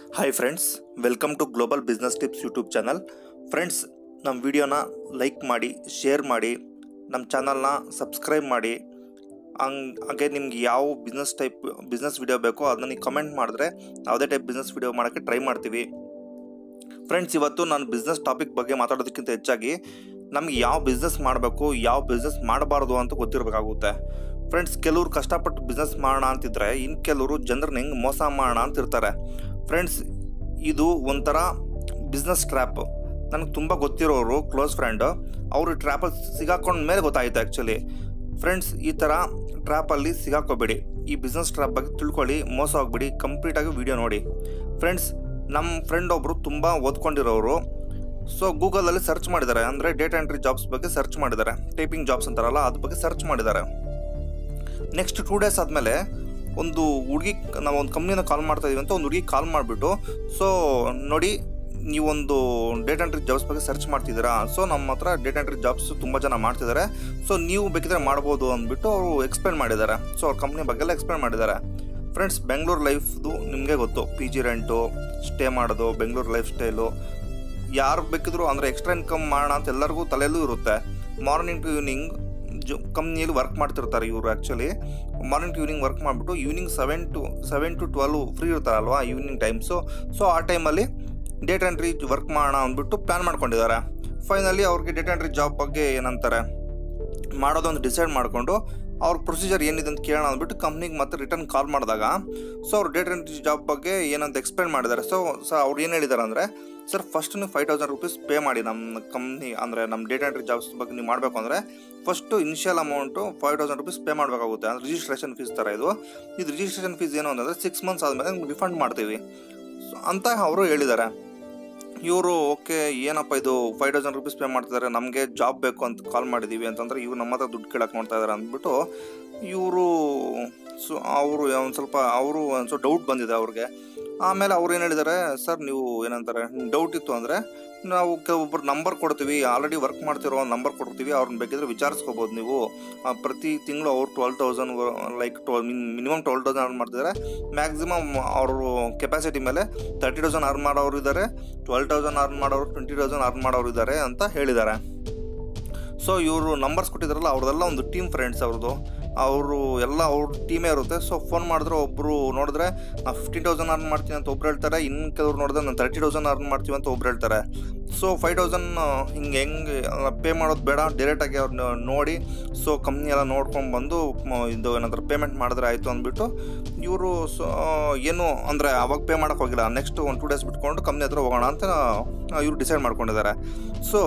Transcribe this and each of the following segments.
hi friends welcome to global business tips YouTube channel friends ನಮ್ಮ ವಿಡಿಯೋನ like ಮಾಡಿ share ಮಾಡಿ ನಮ್ಮ ಚಾನಲ್ನ ಸಬ್ಸ್ಕ್ರೈಬ್ ಮಾಡಿ ಹಂಗ್ ಹಾಗೆ ನಿಮ್ಗೆ ಯಾವ ಬಿಸ್ನೆಸ್ ಟೈಪ್ ಬಿಸ್ನೆಸ್ ವಿಡಿಯೋ ಬೇಕೋ ಅದನ್ನ ನೀವು ಕಮೆಂಟ್ ಮಾಡಿದ್ರೆ ಯಾವುದೇ ಟೈಪ್ ಬಿಸ್ನೆಸ್ ವಿಡಿಯೋ ಮಾಡೋಕ್ಕೆ ಟ್ರೈ ಮಾಡ್ತೀವಿ ಫ್ರೆಂಡ್ಸ್ ಇವತ್ತು ನಾನು ಬಿಸ್ನೆಸ್ ಟಾಪಿಕ್ ಬಗ್ಗೆ ಮಾತಾಡೋದಕ್ಕಿಂತ ಹೆಚ್ಚಾಗಿ ನಮ್ಗೆ ಯಾವ ಬಿಸ್ನೆಸ್ ಮಾಡಬೇಕು ಯಾವ ಬಿಸ್ನೆಸ್ ಮಾಡಬಾರ್ದು ಅಂತ ಗೊತ್ತಿರಬೇಕಾಗುತ್ತೆ ಫ್ರೆಂಡ್ಸ್ ಕೆಲವ್ರು ಕಷ್ಟಪಟ್ಟು ಬಿಸ್ನೆಸ್ ಮಾಡೋಣ ಅಂತಿದ್ರೆ ಇನ್ನು ಕೆಲವರು ಜನರನ್ನ ಹೆಂಗೆ ಮೋಸ ಮಾಡೋಣ ಅಂತ ಇರ್ತಾರೆ ಫ್ರೆಂಡ್ಸ್ ಇದು ಒಂಥರ ಬಿಸ್ನೆಸ್ ಟ್ರ್ಯಾಪ್ ನನಗೆ ತುಂಬ ಗೊತ್ತಿರೋರು ಕ್ಲೋಸ್ ಫ್ರೆಂಡ್ ಅವರು ಟ್ರ್ಯಾಪಲ್ಲಿ ಸಿಗಾಕೊಂಡ ಮೇಲೆ ಗೊತ್ತಾಯಿತು ಆ್ಯಕ್ಚುಲಿ ಫ್ರೆಂಡ್ಸ್ ಈ ಥರ ಟ್ರ್ಯಾಪಲ್ಲಿ ಸಿಗಾಕೋಬೇಡಿ ಈ ಬಿಸ್ನೆಸ್ ಟ್ರ್ಯಾಪ್ ಬಗ್ಗೆ ತಿಳ್ಕೊಳ್ಳಿ ಮೋಸ ಹೋಗ್ಬಿಡಿ ಕಂಪ್ಲೀಟಾಗಿ ವಿಡಿಯೋ ನೋಡಿ ಫ್ರೆಂಡ್ಸ್ ನಮ್ಮ ಫ್ರೆಂಡ್ ಒಬ್ಬರು ತುಂಬ ಓದ್ಕೊಂಡಿರೋರು ಸೊ ಗೂಗಲಲ್ಲಿ ಸರ್ಚ್ ಮಾಡಿದ್ದಾರೆ ಅಂದರೆ ಡೇಟಾ ಎಂಟ್ರಿ ಜಾಬ್ಸ್ ಬಗ್ಗೆ ಸರ್ಚ್ ಮಾಡಿದ್ದಾರೆ ಟೈಪಿಂಗ್ ಜಾಬ್ಸ್ ಅಂತಾರಲ್ಲ ಅದ್ರ ಬಗ್ಗೆ ಸರ್ಚ್ ಮಾಡಿದ್ದಾರೆ ನೆಕ್ಸ್ಟ್ ಟೂ ಡೇಸ್ ಆದಮೇಲೆ ಒಂದು ಹುಡುಗಿ ನಾವು ಒಂದು ಕಂಪ್ನಿನ ಕಾಲ್ ಮಾಡ್ತಾ ಇದೀವಿ ಅಂತ ಒಂದು ಹುಡುಗಿ ಕಾಲ್ ಮಾಡಿಬಿಟ್ಟು ಸೊ ನೋಡಿ ನೀವೊಂದು ಡೇಟಾ ಎಂಟ್ರಿ ಜಾಬ್ಸ್ ಬಗ್ಗೆ ಸರ್ಚ್ ಮಾಡ್ತಿದ್ದೀರಾ ಸೊ ನಮ್ಮ ಹತ್ರ ಡೇಟಾ ಎಂಟ್ರಿ ಜಾಬ್ಸ್ ತುಂಬ ಜನ ಮಾಡ್ತಿದ್ದಾರೆ ಸೊ ನೀವು ಬೇಕಿದ್ರೆ ಮಾಡ್ಬೋದು ಅಂದ್ಬಿಟ್ಟು ಅವರು ಎಕ್ಸ್ಪ್ಲೇನ್ ಮಾಡಿದ್ದಾರೆ ಸೊ ಅವ್ರ ಕಂಪ್ನಿ ಬಗ್ಗೆ ಎಲ್ಲ ಎಕ್ಸ್ಪ್ಲೇನ್ ಮಾಡಿದ್ದಾರೆ ಫ್ರೆಂಡ್ಸ್ ಬೆಂಗಳೂರು ಲೈಫ್ದು ನಿಮಗೆ ಗೊತ್ತು ಪಿ ಜಿ ರೆಂಟು ಸ್ಟೇ ಮಾಡೋದು ಬೆಂಗಳೂರು ಲೈಫ್ ಸ್ಟೈಲು ಯಾರು ಬೇಕಿದ್ರು ಅಂದರೆ ಎಕ್ಸ್ಟ್ರಾ ಇನ್ಕಮ್ ಮಾಡೋಣ ಅಂತ ಎಲ್ಲರಿಗೂ ತಲೆಯಲ್ಲೂ ಇರುತ್ತೆ ಮಾರ್ನಿಂಗ್ ಟು ಈವ್ನಿಂಗ್ ಜೊ ಕಂಪ್ನಿಯಲ್ಲಿ ವರ್ಕ್ ಮಾಡ್ತಿರ್ತಾರೆ ಇವರು actually morning to evening work ಮಾಡಿಬಿಟ್ಟು evening seven to seven to twelve free ಇರ್ತಾರಲ್ವಾ ಈವ್ನಿಂಗ್ ಟೈಮ್ಸು ಸೊ ಆ ಟೈಮಲ್ಲಿ ಡೇಟಾ ಎಂಟ್ರಿ ವರ್ಕ್ ಮಾಡೋಣ ಅಂದ್ಬಿಟ್ಟು ಪ್ಲ್ಯಾನ್ ಮಾಡ್ಕೊಂಡಿದ್ದಾರೆ ಫೈನಲಿ ಅವ್ರಿಗೆ ಡೇಟಾ ಎಂಟ್ರಿ ಜಾಬ್ ಬಗ್ಗೆ ಏನಂತಾರೆ ಮಾಡೋದೊಂದು ಡಿಸೈಡ್ ಮಾಡಿಕೊಂಡು ಅವ್ರ ಪ್ರೊಸೀಜರ್ ಏನಿದೆ ಅಂತ ಕೇಳೋಣ ಅಂದ್ಬಿಟ್ಟು ಕಂಪ್ನಿಗೆ ಮತ್ತೆ ರಿಟರ್ನ್ ಕಾಲ್ ಮಾಡಿದಾಗ ಸೊ ಅವ್ರು ಡೇಟಾ ಎಂಟ್ರಿ ಜಾಬ್ ಬಗ್ಗೆ ಏನಂತ ಎಕ್ಸ್ಪ್ಲೇನ್ ಮಾಡಿದ್ದಾರೆ ಸೊ ಸೊ ಅವ್ರು ಏನು ಹೇಳಿದ್ದಾರೆ ಅಂದರೆ ಸರ್ ಫಸ್ಟ್ ನೀವು ಫೈವ್ ತೌಸಂಡ್ ರುಪೀಸ್ ಪೇ ಮಾಡಿ ನಮ್ಮ ಕಂಪ್ನಿ ಅಂದರೆ ನಮ್ಮ ಡೇಟಾ ಎಂಟ್ರಿ ಜಾಬ್ಸ್ ಬಗ್ಗೆ ನೀವು ಮಾಡಬೇಕು ಅಂದರೆ first initial amount five thousand rupees pay ಮಾಡಬೇಕಾಗುತ್ತೆ ಅಂದರೆ ರಿಜಿಸ್ಟ್ರೇಷನ್ ಫೀಸ್ ಥರ ಇದು ಇದು ರಿಜಿಸ್ಟ್ರೇಷನ್ ಫೀಸ್ ಏನು ಅಂತಂದರೆ ಸಿಕ್ಸ್ ಮಂತ್ಸ್ ಆದಮೇಲೆ ರಿಫಂಡ್ ಮಾಡ್ತೀವಿ ಸೊ ಅಂತ ಅವರು ಹೇಳಿದ್ದಾರೆ ಇವರು ಓಕೆ ಏನಪ್ಪ ಇದು ಫೈವ್ ತೌಸಂಡ್ ರುಪೀಸ್ ಪೇ ಮಾಡ್ತಿದ್ದಾರೆ ನಮಗೆ ಜಾಬ್ ಬೇಕು ಅಂತ ಕಾಲ್ ಮಾಡಿದ್ದೀವಿ ಅಂತಂದ್ರೆ ಇವ್ರು ನಮ್ಮ ಹತ್ರ ದುಡ್ಡು ಕೇಳಕ್ಕೆ ನೋಡ್ತಾ ಇದ್ದಾರೆ ಅಂದ್ಬಿಟ್ಟು ಇವರು ಸೊ ಅವರು ಒಂದು ಸ್ವಲ್ಪ ಅವರು ಒಂದು ಸ್ವಲ್ಪ ಡೌಟ್ ಬಂದಿದೆ ಅವ್ರಿಗೆ ಆಮೇಲೆ ಅವ್ರು ಏನು ಹೇಳಿದ್ದಾರೆ ಸರ್ ನೀವು ಏನಂತಾರೆ ಡೌಟ್ ಇತ್ತು ಅಂದರೆ ನಾವು ಕೆಲವೊಬ್ಬರು ನಂಬರ್ ಕೊಡ್ತೀವಿ ಆಲ್ರೆಡಿ ವರ್ಕ್ ಮಾಡ್ತಿರೋ ನಂಬರ್ ಕೊಡ್ತೀವಿ ಅವ್ರನ್ನ ಬೇಕಿದ್ರೆ ವಿಚಾರಿಸ್ಕೋಬೋದು ನೀವು ಆ, ಪ್ರತಿ ತಿಂಗಳು ಅವ್ರು twelve thousand like twelve minimum twelve thousand earn ಮಾಡ್ತಿದ್ದಾರೆ ಮ್ಯಾಕ್ಸಿಮಮ್ ಅವರು ಕೆಪಾಸಿಟಿ ಮೇಲೆ ತರ್ಟಿ ತೌಸಂಡ್ ಅರ್ನ್ ಮಾಡೋರು ಇದ್ದಾರೆ ಟ್ವೆಲ್ ತೌಸಂಡ್ ಅರ್ನ್ ಮಾಡೋರು ಟ್ವೆಂಟಿ ತೌಸಂಡ್ ಅರ್ನ್ ಮಾಡೋರು ಇದ್ದಾರೆ ಅಂತ ಹೇಳಿದ್ದಾರೆ ಸೊ ಇವರು ನಂಬರ್ಸ್ ಕೊಟ್ಟಿದ್ದಾರಲ್ಲ ಅವ್ರದ್ದೆಲ್ಲ ಒಂದು ಟೀಮ್ ಫ್ರೆಂಡ್ಸ್ ಅವ್ರದ್ದು ಅವರು ಎಲ್ಲ ಅವ್ರ ಟೀಮೇ ಇರುತ್ತೆ ಸೊ ಫೋನ್ ಮಾಡಿದ್ರೆ ಒಬ್ಬರು ನೋಡಿದ್ರೆ ನಾವು ಫಿಫ್ಟೀನ್ ತೌಸಂಡ್ ಅರ್ನ್ ಮಾಡ್ತೀನಿ ಅಂತ ಒಬ್ರು ಹೇಳ್ತಾರೆ ಇನ್ನು ಕೆಲವ್ರು ನೋಡಿದ್ರೆ ನಾನು ತರ್ಟಿ ತೌಸಂಡ್ ಅರ್ನ್ ಮಾಡ್ತೀವಿ ಅಂತ ಒಬ್ರು ಹೇಳ್ತಾರೆ ಸೊ ಫೈವ್ ತೌಸಂಡ್ ಹಿಂಗೆ ಹೆಂಗೆ ಪೇ ಮಾಡೋದು ಬೇಡ ಡೈರೆಕ್ಟಾಗಿ ಅವ್ರನ್ನ ನೋಡಿ ಸೊ ಕಂಪ್ನಿ ಎಲ್ಲ ನೋಡ್ಕೊಂಡು ಬಂದು ಮ- ಇದು ಏನಾದ್ರು ಪೇಮೆಂಟ್ ಮಾಡಿದ್ರೆ ಆಯಿತು ಅಂದ್ಬಿಟ್ಟು ಇವರು ಸೊ ಏನು ಅಂದರೆ ಅವಾಗ ಪೇ ಮಾಡೋಕ್ಕೆ ಹೋಗಿಲ್ಲ ನೆಕ್ಸ್ಟ್ ಒಂದು ಟೂ ಡೇಸ್ ಬಿಟ್ಕೊಂಡು ಕಂಪ್ನಿ ಹತ್ರ ಹೋಗೋಣ ಅಂತ ಇವರು ಡಿಸೈಡ್ ಮಾಡ್ಕೊಂಡಿದ್ದಾರೆ ಸೊ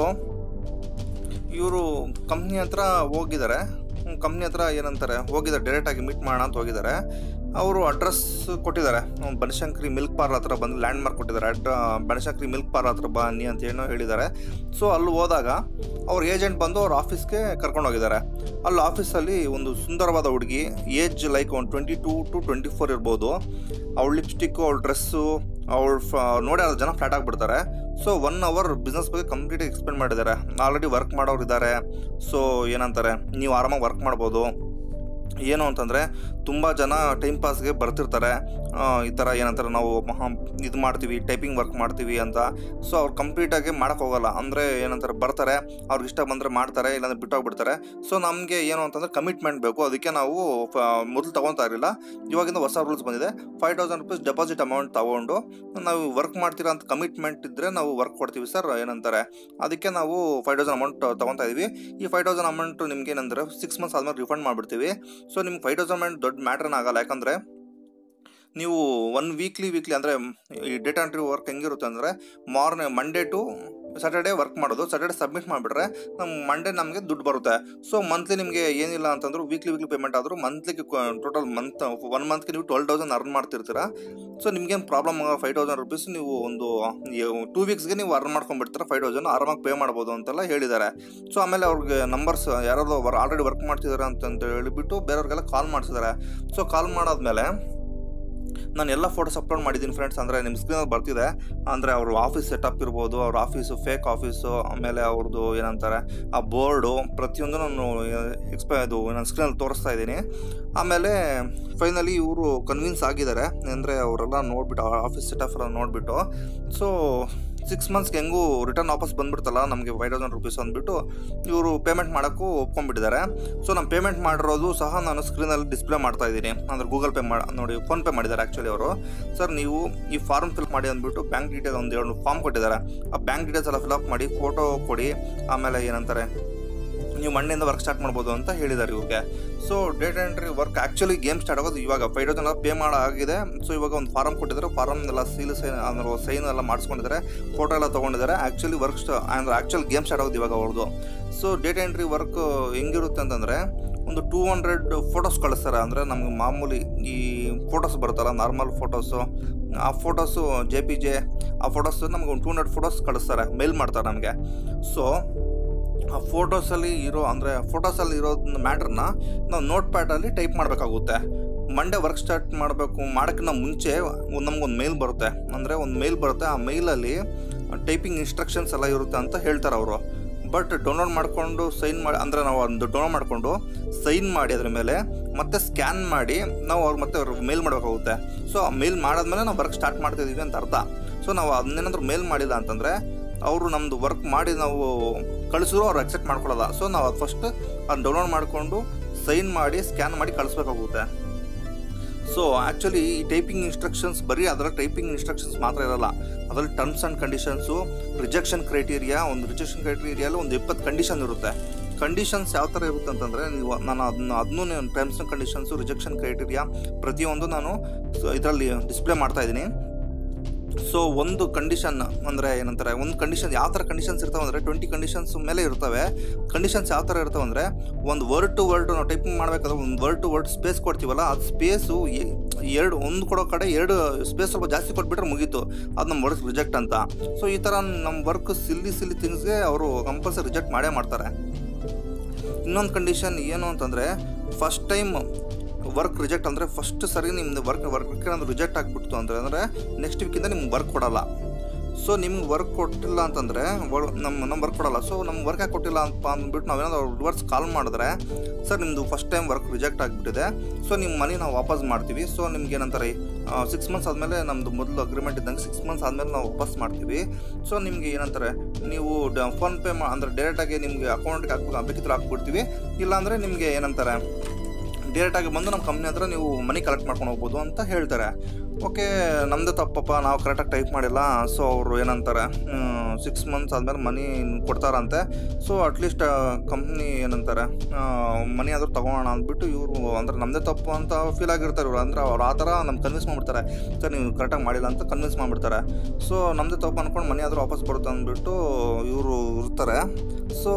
ಇವರು ಕಂಪ್ನಿ ಹತ್ರ ಹೋಗಿದ್ದಾರೆ ಕಂಪ್ನಿ ಹತ್ರ ಏನಂತಾರೆ ಹೋಗಿದ್ದಾರೆ ಡೈರೆಕ್ಟಾಗಿ ಮೀಟ್ ಮಾಡೋಣ ಅಂತ ಹೋಗಿದ್ದಾರೆ ಅವರು ಅಡ್ರೆಸ್ ಕೊಟ್ಟಿದ್ದಾರೆ ಅವ್ನು ಬನಶಂಕರಿ ಮಿಲ್ಕ್ ಪಾರ್ಲರ್ ಹತ್ರ ಬಂದು ಲ್ಯಾಂಡ್ ಮಾರ್ಕ್ ಕೊಟ್ಟಿದ್ದಾರೆ ಅಡ್ರ ಬನಶಂಕರಿ ಮಿಲ್ಕ್ ಪಾರ್ಲರ್ ಹತ್ರ ಬನ್ನಿ ಅಂತ ಏನೋ ಹೇಳಿದ್ದಾರೆ ಸೊ ಅಲ್ಲಿ ಹೋದಾಗ ಅವ್ರ ಏಜೆಂಟ್ ಬಂದು ಅವ್ರ ಆಫೀಸ್ಗೆ ಕರ್ಕೊಂಡು ಹೋಗಿದ್ದಾರೆ ಅಲ್ಲಿ ಆಫೀಸಲ್ಲಿ ಒಂದು ಸುಂದರವಾದ ಹುಡುಗಿ ಏಜ್ ಲೈಕ್ ಒಂದು twenty two to twenty four ಇರ್ಬೋದು ಅವಳ ಲಿಪ್ಸ್ಟಿಕ್ಕು ಅವಳ ಡ್ರೆಸ್ಸು ಅವಳ ನೋಡಿ ಅದು ಜನ ಫ್ಲಾಟ್ ಆಗಿಬಿಡ್ತಾರೆ ಸೊ ಒನ್ ಅವರ್ ಬಿಸ್ನೆಸ್ ಬಗ್ಗೆ ಕಂಪ್ಲೀಟ್ ಎಕ್ಸ್ಪ್ಲೇನ್ ಮಾಡಿದ್ದಾರೆ ಆಲ್ರೆಡಿ ವರ್ಕ್ ಮಾಡೋರು ಇದ್ದಾರೆ ಸೊ ಏನಂತಾರೆ ನೀವು ಆರಾಮಾಗಿ ವರ್ಕ್ ಮಾಡ್ಬೋದು ಏನು ಅಂತಂದರೆ ತುಂಬ ಜನ ಟೈಮ್ ಪಾಸ್ಗೆ ಬರ್ತಿರ್ತಾರೆ ಆ, ಈ ಥರ ಏನಂತಾರೆ ನಾವು ಇದು ಮಾಡ್ತೀವಿ ಟೈಪಿಂಗ್ ವರ್ಕ್ ಮಾಡ್ತೀವಿ ಅಂತ ಸೊ ಅವ್ರು ಕಂಪ್ಲೀಟಾಗಿ ಮಾಡೋಕ್ಕೆ ಹೋಗಲ್ಲ ಅಂದರೆ ಏನಂತಾರೆ ಬರ್ತಾರೆ ಅವ್ರಿಗೆ ಇಷ್ಟ ಬಂದರೆ ಮಾಡ್ತಾರೆ ಇಲ್ಲಾಂದ್ರೆ ಬಿಟ್ಟೋಗ್ಬಿಡ್ತಾರೆ ಸೊ ನಮಗೆ ಏನು ಅಂತಂದರೆ ಕಮಿಟ್ಮೆಂಟ್ ಬೇಕು ಅದಕ್ಕೆ ನಾವು ಮೊದಲು ತೊಗೊತಾ ಇರಲಿಲ್ಲ ಇವಾಗಿಂದ ಹೊಸ ರೂಲ್ಸ್ ಬಂದಿದೆ five thousand rupees deposit amount ತೊಗೊಂಡು ನಾವು ವರ್ಕ್ ಮಾಡ್ತೀರಾ ಅಂತ ಕಮಿಟ್ಮೆಂಟ್ ಇದ್ದರೆ ನಾವು ವರ್ಕ್ ಕೊಡ್ತೀವಿ ಸರ್ ಏನಂತಾರೆ ಅದಕ್ಕೆ ನಾವು ಫೈವ್ ತೌಸಂಡ್ ಅಮೌಂಟ್ ತೊಗೊತಾ ಇದೀವಿ ಈ ಫೈವ್ ತೌಸಂಡ್ ಅಮೌಂಟ್ ನಿಮ್ಗೆ ಏನಂದರೆ ಸಿಕ್ಸ್ ಮಂತ್ಸ್ ಆದ್ಮೇಲೆ ರಿಫಂಡ್ ಮಾಡಿಬಿಡ್ತೀವಿ ಸೊ ನಿಮ್ಗೆ ಫೈವ್ ತೌಸಂಡ್ ಅಮೌಂಟ್ ದೊಡ್ಡ ಮ್ಯಾಟ್ರನ್ನ ಆಗಲ್ಲ ಯಾಕಂದರೆ ನೀವು ಒನ್ ವೀಕ್ಲಿ ವೀಕ್ಲಿ ಅಂದರೆ ಈ ಡೇಟಾ ಎಂಟ್ರಿ ವರ್ಕ್ ಹೆಂಗಿರುತ್ತೆ ಅಂದರೆ morning Monday to Saturday work ಮಾಡೋದು ಸ್ಯಾಟರ್ಡೇ ಸಬ್ಮಿಟ್ ಮಾಡಿಬಿಟ್ರೆ ನಮ್ಮ ಮಂಡೇ ನಮಗೆ ದುಡ್ಡು ಬರುತ್ತೆ ಸೊ ಮಂತ್ಲಿ ನಿಮಗೆ ಏನಿಲ್ಲ ಅಂತಂದ್ರು ವೀಕ್ಲಿ ವೀಕ್ಲಿ ಪೇಮೆಂಟ್ ಆದರೂ ಮಂತ್ಲಿಗೆ ಟೋಟಲ್ ಮಂತ್ ಒನ್ ಮಂತ್ಗೆ ನೀವು ಟ್ವೆಲ್ ತೌಸಂಡ್ ಅರ್ನ್ ಮಾಡ್ತಿರ್ತೀರಾ ಸೊ ನಿಮ್ಗೇನು ಪ್ರಾಬ್ಲಮ್ ಆಗಲ್ಲ ಫೈವ್ ತೌಸಂಡ್ ರುಪೀಸ್ ನೀವು ಒಂದು ಟೂ ವೀಕ್ಸ್ಗೆ ನೀವು ಅರ್ನ್ ಮಾಡ್ಕೊಂಡ್ಬಿಡ್ತೀರ ಫೈವ್ ತೌಸಂಡ್ ಆರಾಮಾಗಿ ಪೇ ಮಾಡ್ಬೋದು ಅಂತೆಲ್ಲ ಹೇಳಿದ್ದಾರೆ ಸೊ ಆಮೇಲೆ ಅವ್ರಿಗೆ ನಂಬರ್ಸ್ ಯಾರಾದ್ರು ಆಲ್ರೆಡಿ ವರ್ಕ್ ಮಾಡ್ತಿದ್ದಾರೆ ಅಂತಂತ ಹೇಳಿಬಿಟ್ಟು ಬೇರೆಯವ್ರಿಗೆಲ್ಲ ಕಾಲ್ ಮಾಡಿಸಿದ್ದಾರೆ ಸೊ ಕಾಲ್ ಮಾಡಾದ್ಮೇಲೆ ನಾನು ಎಲ್ಲ ಫೋಟೋಸ್ ಅಪ್ಲೋಡ್ ಮಾಡಿದ್ದೀನಿ ಫ್ರೆಂಡ್ಸ್ ಅಂದರೆ ನಿಮ್ಮ ಸ್ಕ್ರೀನಲ್ಲಿ ಬರ್ತಿದೆ ಅಂದರೆ ಅವ್ರ ಆಫೀಸ್ ಸೆಟಪ್ ಇರ್ಬೋದು ಅವ್ರ ಆಫೀಸು ಫೇಕ್ ಆಫೀಸು ಆಮೇಲೆ ಅವ್ರದ್ದು ಏನಂತಾರೆ ಆ ಬೋರ್ಡು ಪ್ರತಿಯೊಂದು ನಾನು ಎಕ್ಸ್ಪ ಇದು ನಾನು ಸ್ಕ್ರೀನಲ್ಲಿ ತೋರಿಸ್ತಾ ಇದ್ದೀನಿ ಆಮೇಲೆ ಫೈನಲಿ ಇವರು ಕನ್ವಿನ್ಸ್ ಆಗಿದ್ದಾರೆ ಅಂದರೆ ಅವರೆಲ್ಲ ನೋಡಿಬಿಟ್ಟು ಆಫೀಸ್ ಸೆಟಪ್ ಎಲ್ಲ ನೋಡಿಬಿಟ್ಟು ಸೊ ಸಿಕ್ಸ್ ಮಂತ್ಸ್ಗೆ ಹೆಂಗೂ ರಿಟರ್ನ್ ವಾಪಸ್ ಬಂದ್ಬಿಡ್ತಲ್ಲ ನಮಗೆ ಫೈವ್ ತೌಸಂಡ್ ರುಪೀಸ್ ಅಂದ್ಬಿಟ್ಟು ಇವರು ಪೇಮೆಂಟ್ ಮಾಡೋಕ್ಕೂ ಒಪ್ಕೊಂಡ್ಬಿಟ್ಟಿದ್ದಾರೆ ಸೊ ನಾನು ಪೇಮೆಂಟ್ ಮಾಡಿರೋದು ಸಹ ನಾನು ಸ್ಕ್ರೀನಲ್ಲಿ ಡಿಸ್ಪ್ಲೇ ಮಾಡ್ತಾ ಇದ್ದೀನಿ ಅಂದರೆ ಗೂಗಲ್ ಪೇ ಮಾಡಿ ನೋಡಿ ಫೋನ್ಪೇ ಮಾಡಿದ್ದಾರೆ ಆ್ಯಕ್ಚುಲಿ ಅವರು ಸರ್ ನೀವು ಈ ಫಾರ್ಮ್ ಫಿಲ್ ಮಾಡಿ ಅಂದ್ಬಿಟ್ಟು ಬ್ಯಾಂಕ್ ಡೀಟೇಲ್ ಒಂದು ಎರಡು ಫಾರ್ಮ್ ಕೊಟ್ಟಿದ್ದಾರೆ ಆ ಬ್ಯಾಂಕ್ ಡೀಟೇಲ್ಸ್ ಎಲ್ಲ ಫಿಲಪ್ ಮಾಡಿ ಫೋಟೋ ಕೊಡಿ ಆಮೇಲೆ ಏನಂತಾರೆ ನೀವು ಮಣ್ಣಿಂದ ವರ್ಕ್ ಸ್ಟಾರ್ಟ್ ಮಾಡ್ಬೋದು ಅಂತ ಹೇಳಿದ್ದಾರೆ ಇವ್ರಿಗೆ so data entry work actually game start ಆಗೋದು ಇವಾಗ ಫೈವ್ ತೌಸಂಡ್ ಪೇ ಮಾಡಾಗಿದೆ ಸೊ ಇವಾಗ ಒಂದು ಫಾರಮ್ ಕೊಟ್ಟಿದ್ದಾರೆ ಫಾರಮ್ ಎಲ್ಲ ಸೀಲ್ ಸೈನ್ ಅಂದ್ರೆ ಸೈನ್ ಎಲ್ಲ ಮಾಡಿಸ್ಕೊಂಡಿದ್ದಾರೆ ಫೋಟೋ ಎಲ್ಲ ತೊಗೊಂಡಿದ್ದಾರೆ ಆ್ಯಕ್ಚುಲಿ ವರ್ಕ್ ಸ್ಟಾ ಅಂದ್ರೆ ಆ್ಯಕ್ಚುಲ್ ಗೇಮ್ ಸ್ಟಾರ್ಟ್ ಆಗೋದು ಇವಾಗ ಅವ್ರದ್ದು ಸೊ ಡೇಟಾ ಎಂಟ್ರಿ ವರ್ಕ್ ಹೆಂಗಿರುತ್ತೆ ಅಂತಂದರೆ ಒಂದು ಟೂ ಹಂಡ್ರೆಡ್ ಫೋಟೋಸ್ ಕಳಿಸ್ತಾರೆ ಅಂದರೆ ನಮ್ಗೆ ಮಾಮೂಲಿ ಈ ಫೋಟೋಸ್ ಬರುತ್ತಲ್ಲ ನಾರ್ಮಲ್ ಫೋಟೋಸು ಆ ಫೋಟೋಸು ಜೆ ಪಿ ಜೆ ಆ ಫೋಟೋಸ್ ನಮ್ಗೆ ಒಂದು ಟೂ ಹಂಡ್ರೆಡ್ ಫೋಟೋಸ್ ಕಳಿಸ್ತಾರೆ ಮೇಲ್ ಮಾಡ್ತಾರೆ ನಮಗೆ ಸೊ ಆ ಫೋಟೋಸಲ್ಲಿ ಇರೋ ಅಂದರೆ ಫೋಟೋಸಲ್ಲಿ ಇರೋ ಮ್ಯಾಟ್ರನ್ನ ನಾವು ನೋಟ್ ಪ್ಯಾಡಲ್ಲಿ ಟೈಪ್ ಮಾಡಬೇಕಾಗುತ್ತೆ ಮಂಡೇ ವರ್ಕ್ ಸ್ಟಾರ್ಟ್ ಮಾಡಬೇಕು ಮಾಡೋಕ್ಕಿಂತ ಮುಂಚೆ ಒಂದು ನಮ್ಗೊಂದು ಮೇಲ್ ಬರುತ್ತೆ ಅಂದರೆ ಒಂದು ಮೇಲ್ ಬರುತ್ತೆ ಆ ಮೇಲಲ್ಲಿ ಟೈಪಿಂಗ್ ಇನ್ಸ್ಟ್ರಕ್ಷನ್ಸ್ ಎಲ್ಲ ಇರುತ್ತೆ ಅಂತ ಹೇಳ್ತಾರೆ ಅವರು ಬಟ್ ಡೌನ್ಲೋಡ್ ಮಾಡಿಕೊಂಡು ಸೈನ್ ಮಾಡಿ ಅಂದರೆ ನಾವು ಒಂದು ಡೌನ್ಲೋಡ್ ಮಾಡಿಕೊಂಡು ಸೈನ್ ಮಾಡಿ ಅದ್ರ ಮೇಲೆ ಮತ್ತೆ ಸ್ಕ್ಯಾನ್ ಮಾಡಿ ನಾವು ಅವ್ರಿಗೆ ಮತ್ತೆ ಅವ್ರಿಗೆ ಮೇಲ್ ಮಾಡಬೇಕಾಗುತ್ತೆ ಸೊ ಆ ಮೇಲ್ ಮಾಡಾದ್ಮೇಲೆ ನಾವು ವರ್ಕ್ ಸ್ಟಾರ್ಟ್ ಮಾಡ್ತಿದ್ದೀವಿ ಅಂತ ಅರ್ಥ ಸೊ ನಾವು ಅದನ್ನೇನಾದ್ರೂ ಮೇಲ್ ಮಾಡಿಲ್ಲ ಅಂತಂದರೆ ಅವರು ನಮ್ಮದು ವರ್ಕ್ ಮಾಡಿ ನಾವು ಕಳಿಸಿದ್ರು ಅವ್ರು ಅಕ್ಸೆಪ್ಟ್ ಮಾಡ್ಕೊಳ್ಳಲ್ಲ ಸೊ ನಾವು ಅದು ಫಸ್ಟ್ ಅದನ್ನ ಡೌನ್ಲೋಡ್ ಮಾಡಿಕೊಂಡು ಸೈನ್ ಮಾಡಿ ಸ್ಕ್ಯಾನ್ ಮಾಡಿ ಕಳಿಸ್ಬೇಕಾಗುತ್ತೆ ಸೊ ಆ್ಯಕ್ಚುಲಿ ಈ ಟೈಪಿಂಗ್ ಇನ್ಸ್ಟ್ರಕ್ಷನ್ಸ್ ಬರೀ ಅದರ ಟೈಪಿಂಗ್ ಇನ್ಸ್ಟ್ರಕ್ಷನ್ಸ್ ಮಾತ್ರ ಇರಲ್ಲ ಅದರಲ್ಲಿ terms and conditions rejection criteria ಒಂದು ರಿಜೆಕ್ಷನ್ ಕ್ರೈಟೀರಿಯಲ್ಲಿ ಒಂದು ಇಪ್ಪತ್ತು ಕಂಡೀಷನ್ ಇರುತ್ತೆ ಕಂಡೀಷನ್ಸ್ ಯಾವ ಥರ ಇರುತ್ತೆ ಅಂತಂದರೆ ನೀವು ನಾನು ಅದನ್ನ ಅದನ್ನೂ terms and conditions rejection criteria ಪ್ರತಿಯೊಂದು ನಾನು ಇದರಲ್ಲಿ ಡಿಸ್ಪ್ಲೇ ಮಾಡ್ತಾ ಇದ್ದೀನಿ ಸೊ ಒಂದು ಕಂಡೀಷನ್ ಅಂದರೆ ಏನಂತಾರೆ ಒಂದು ಕಂಡೀಷನ್ ಯಾವ ಥರ ಕಂಡೀಷನ್ಸ್ ಇರ್ತಾವೆ ಅಂದರೆ ಟ್ವೆಂಟಿ ಕಂಡೀಷನ್ಸ್ ಮೇಲೆ ಇರ್ತವೆ ಕಂಡೀಷನ್ಸ್ ಯಾವ ಥರ ಇರ್ತವೆ ಅಂದರೆ ಒಂದು ವರ್ಡ್ ಟು ವರ್ಡ್ ನಾವು ಟೈಪಿಂಗ್ ಮಾಡಬೇಕಾದ್ರೆ ಒಂದು ವರ್ಡ್ ಟು ವರ್ಡ್ ಸ್ಪೇಸ್ ಕೊಡ್ತೀವಲ್ಲ ಅದು ಸ್ಪೇಸು ಎರಡು ಒಂದು ಕೊಡೋ ಕಡೆ ಎರಡು ಸ್ಪೇಸ್ ಸ್ವಲ್ಪ ಜಾಸ್ತಿ ಕೊಟ್ಬಿಟ್ರೆ ಮುಗೀತು ಅದು ನಮ್ಮ ವರ್ಕ್ ರಿಜೆಕ್ಟ್ ಅಂತ ಸೊ ಈ ಥರ ನಮ್ಮ ವರ್ಕ್ ಸಿಲ್ಲಿ ಸಿಲ್ಲಿ ಥಿಂಗ್ಸ್ಗೆ ಅವರು ಕಂಪಲ್ಸರಿ ರಿಜೆಕ್ಟ್ ಮಾಡೇ ಮಾಡ್ತಾರೆ ಇನ್ನೊಂದು ಕಂಡೀಷನ್ ಏನು ಅಂತಂದರೆ ಫಸ್ಟ್ ಟೈಮ್ ವರ್ಕ್ ರಿಜೆಕ್ಟ್ ಅಂದರೆ ಫಸ್ಟ್ ಸರಿ ನಿಮ್ದು ವರ್ಕ್ ವರ್ಕ್ ಏನಾದ್ರು ರಿಜೆಕ್ಟ್ ಆಗಿಬಿಡ್ತು ಅಂದರೆ ಅಂದರೆ ನೆಕ್ಸ್ಟ್ ವೀಕಿಂದ ನಿಮ್ಗೆ ವರ್ಕ್ ಕೊಡಲ್ಲ ಸೊ ನಿಮ್ಗೆ ವರ್ಕ್ ಕೊಟ್ಟಿಲ್ಲ ಅಂತಂದರೆ ನಮ್ಮ ನಮ್ಮ ವರ್ಕ್ ಕೊಡಲ್ಲ ಸೊ ನಮ್ಗೆ ವರ್ಕ್ ಯಾಕೆ ಕೊಟ್ಟಿಲ್ಲ ಅಂತ ಅಂದ್ಬಿಟ್ಟು ನಾವೇನಾದ್ರು ರಿವರ್ಸ್ ಕಾಲ್ ಮಾಡಿದ್ರೆ ಸರ್ ನಿಮ್ಮದು ಫಸ್ಟ್ ಟೈಮ್ ವರ್ಕ್ ರಿಜೆಕ್ಟ್ ಆಗಿಬಿಟ್ಟಿದೆ ಸೊ ನಿಮ್ಮ ಮನಿ ನಾವು ವಾಪಸ್ ಮಾಡ್ತೀವಿ ಸೊ ನಿಮ್ಗೆ ಏನಂತಾರೆ ಸಿಕ್ಸ್ ಮಂತ್ಸ್ ಆದಮೇಲೆ ನಮ್ಮದು ಮೊದಲು ಅಗ್ರಿಮೆಂಟ್ ಇದ್ದಂಗೆ ಸಿಕ್ಸ್ ಮಂತ್ಸ್ ಆದಮೇಲೆ ನಾವು ವಾಪಸ್ ಮಾಡ್ತೀವಿ ಸೊ ನಿಮಗೆ ಏನಂತಾರೆ ನೀವು ಫೋನ್ಪೇ ಮಾ ಅಂದರೆ ಡೈರೆಕ್ಟಾಗಿ ನಿಮಗೆ ಅಕೌಂಟ್ಗೆ ಹಾಕ್ಬೇಕು ಬೇಕಿದ್ರೆ ಹಾಕ್ಬಿಡ್ತೀವಿ ಇಲ್ಲಾಂದರೆ ನಿಮಗೆ ಏನಂತಾರೆ ಡೈರೆಕ್ಟಾಗಿ ಬಂದು ನಮ್ಮ ಕಂಪ್ನಿ ಹತ್ರ ನೀವು ಮನಿ ಕಲೆಕ್ಟ್ ಮಾಡ್ಕೊಂಡು ಹೋಗ್ಬೋದು ಅಂತ ಹೇಳ್ತಾರೆ ಓಕೆ ನಮ್ಮದೇ ತಪ್ಪಪ್ಪ ನಾವು ಕರೆಕ್ಟಾಗಿ ಟೈಪ್ ಮಾಡಿಲ್ಲ ಸೊ ಅವರು ಏನಂತಾರೆ ಸಿಕ್ಸ್ ಮಂತ್ಸ್ ಆದಮೇಲೆ ಮನಿ ಕೊಡ್ತಾರಂತೆ ಸೊ ಅಟ್ಲೀಸ್ಟ್ ಕಂಪ್ನಿ ಏನಂತಾರೆ ಮನಿ ಆದರೂ ತೊಗೊಳೋಣ ಅಂದ್ಬಿಟ್ಟು ಇವರು ಅಂದ್ರೆ ನಮ್ಮದೇ ತಪ್ಪು ಅಂತ ಫೀಲ್ ಆಗಿರ್ತಾರೆ ಇವರು ಅಂದ್ರೆ ಅವ್ರು ಆ ಥರ ನಮ್ಗೆ ಕನ್ವಿನ್ಸ್ ಮಾಡಿಬಿಡ್ತಾರೆ ಸರ್ ನೀವು ಕರೆಕ್ಟಾಗಿ ಮಾಡಿಲ್ಲ ಅಂತ ಕನ್ವಿನ್ಸ್ ಮಾಡಿಬಿಡ್ತಾರೆ ಸೊ ನಮ್ಮದೇ ತಪ್ಪು ಅಂದ್ಕೊಂಡು ಮನಿ ಆದರೂ ವಾಪಸ್ ಬರುತ್ತೆ ಅಂದ್ಬಿಟ್ಟು ಇವರು ಇರ್ತಾರೆ ಸೊ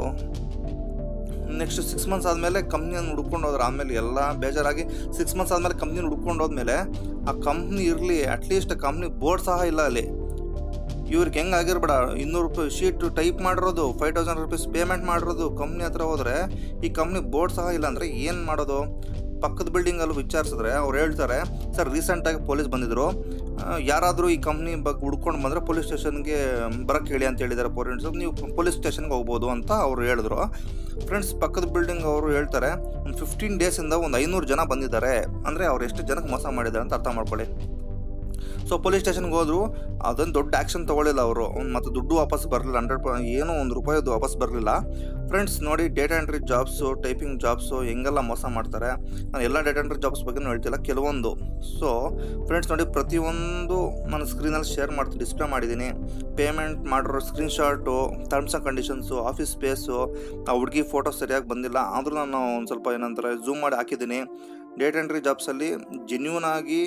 ನೆಕ್ಸ್ಟ್ ಸಿಕ್ಸ್ ಮಂತ್ಸ್ ಆದಮೇಲೆ ಕಂಪ್ನಿಯನ್ನು ಹುಡ್ಕೊಂಡು ಹೋದ್ರೆ ಆಮೇಲೆ ಎಲ್ಲ ಬೇಜಾರಾಗಿ ಸಿಕ್ಸ್ ಮಂತ್ಸ್ ಆದಮೇಲೆ ಕಂಪ್ನಿನ ಹುಡ್ಕೊಂಡು ಹೋದ್ಮೇಲೆ ಆ ಕಂಪ್ನಿ ಇರಲಿ ಅಟ್ಲೀಸ್ಟ್ ಕಂಪ್ನಿ ಬೋರ್ಡ್ ಸಹ ಇಲ್ಲ ಅಲ್ಲಿ ಇವ್ರಿಗೆ ಹೆಂಗೆ ಆಗಿರ್ಬೇಡ ಇನ್ನೂರು ರೂಪಾಯಿ ಶೀಟ್ ಟೈಪ್ ಮಾಡಿರೋದು ಫೈವ್ ತೌಸಂಡ್ ರುಪೀಸ್ ಪೇಮೆಂಟ್ ಮಾಡಿರೋದು ಕಂಪ್ನಿ ಹತ್ರ ಹೋದರೆ ಈ ಕಂಪ್ನಿ ಬೋರ್ಡ್ ಸಹ ಇಲ್ಲ ಅಂದರೆ ಏನು ಮಾಡೋದು ಪಕ್ಕದ ಬಿಲ್ಡಿಂಗಲ್ಲಿ ವಿಚಾರಿಸಿದ್ರೆ ಅವ್ರು ಹೇಳ್ತಾರೆ ಸರ್ ರೀಸೆಂಟಾಗಿ ಪೊಲೀಸ್ ಬಂದಿದ್ದರು ಯಾರಾದರೂ ಈ ಕಂಪ್ನಿ ಬಗ್ಗೆ ಹುಡ್ಕೊಂಡು ಬಂದರೆ ಪೊಲೀಸ್ ಸ್ಟೇಷನ್ಗೆ ಬರೋಕ್ಕೆ ಹೇಳಿ ಅಂತ ಹೇಳಿದ್ದಾರೆ ಪೋರೆಂಟ್ಸು ನೀವು ಪೊಲೀಸ್ ಸ್ಟೇಷನ್ಗೆ ಹೋಗ್ಬೋದು ಅಂತ ಅವ್ರು ಹೇಳಿದ್ರು ಫ್ರೆಂಡ್ಸ್ ಪಕ್ಕದ ಬಿಲ್ಡಿಂಗ್ ಅವರು ಹೇಳ್ತಾರೆ ಒಂದು ಫಿಫ್ಟೀನ್ ಡೇಸಿಂದ ಒಂದು ಐನೂರು ಜನ ಬಂದಿದ್ದಾರೆ ಅಂದರೆ ಅವ್ರು ಎಷ್ಟು ಜನಕ್ಕೆ ಮೋಸ ಮಾಡಿದ್ದಾರೆ ಅಂತ ಅರ್ಥ ಮಾಡ್ಕೊಳ್ಳಿ ಸೊ ಪೊಲೀಸ್ ಸ್ಟೇಷನ್ಗೆ ಹೋದ್ರು ಅದೊಂದು ದೊಡ್ಡ ಆ್ಯಕ್ಷನ್ ತೊಗೊಳ್ಳಿಲ್ಲ ಅವರು ಮತ್ತು ದುಡ್ಡು ವಾಪಸ್ ಬರಲಿಲ್ಲ ಹಂಡ್ರೆಡ್ ಪ ಏನೋ ಒಂದು ರೂಪಾಯಿದು ವಾಪಸ್ ಬರಲಿಲ್ಲ ಫ್ರೆಂಡ್ಸ್ ನೋಡಿ data entry jobs typing jobs ಹೆಂಗೆಲ್ಲ ಮೋಸ ಮಾಡ್ತಾರೆ ನಾನು ಎಲ್ಲ ಡೇಟಾ ಎಂಟ್ರಿ ಜಾಬ್ಸ್ ಬಗ್ಗೆನೂ ಹೇಳ್ತಿಲ್ಲ ಕೆಲವೊಂದು ಸೊ ಫ್ರೆಂಡ್ಸ್ ನೋಡಿ ಪ್ರತಿಯೊಂದು ನಾನು ಸ್ಕ್ರೀನಲ್ಲಿ ಶೇರ್ ಮಾಡ್ತೀನಿ ಡಿಸ್ಪ್ಲೇ ಮಾಡಿದ್ದೀನಿ ಪೇಮೆಂಟ್ ಮಾಡಿರೋ screenshot terms and conditions office space ಆ ಹುಡುಗಿ ಫೋಟೋ ಸರಿಯಾಗಿ ಬಂದಿಲ್ಲ ಆದರೂ ನಾನು ಒಂದು ಸ್ವಲ್ಪ ಏನಂತಾರೆ ಝೂಮ್ ಮಾಡಿ ಹಾಕಿದ್ದೀನಿ ಡೇಟಾ ಎಂಟ್ರಿ ಜಾಬ್ಸಲ್ಲಿ ಜೆನ್ಯೂನ್ ಆಗಿ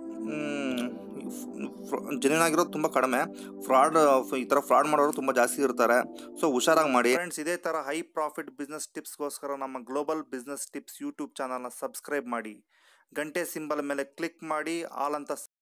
ಜೆನ್ಯೂನ್ ಆಗಿರೋದು ತುಂಬ ಕಡಿಮೆ ಫ್ರಾಡ್ ಈ ಥರ ಫ್ರಾಡ್ ಮಾಡೋರು ತುಂಬ ಜಾಸ್ತಿ ಇರ್ತಾರೆ ಸೊ ಹುಷಾರಾಗಿ ಮಾಡಿ ಫ್ರೆಂಡ್ಸ್ ಇದೇ ಥರ ಹೈ ಪ್ರಾಫಿಟ್ ಬಿಸ್ನೆಸ್ ಟಿಪ್ಸ್ಗೋಸ್ಕರ ನಮ್ಮ ಗ್ಲೋಬಲ್ ಬಿಸ್ನೆಸ್ ಟಿಪ್ಸ್ ಯೂಟ್ಯೂಬ್ ಚಾನಲ್ನ ಸಬ್ಸ್ಕ್ರೈಬ್ ಮಾಡಿ ಗಂಟೆ ಸಿಂಬಲ್ ಮೇಲೆ ಕ್ಲಿಕ್ ಮಾಡಿ ಆಲ್ ಅಂತ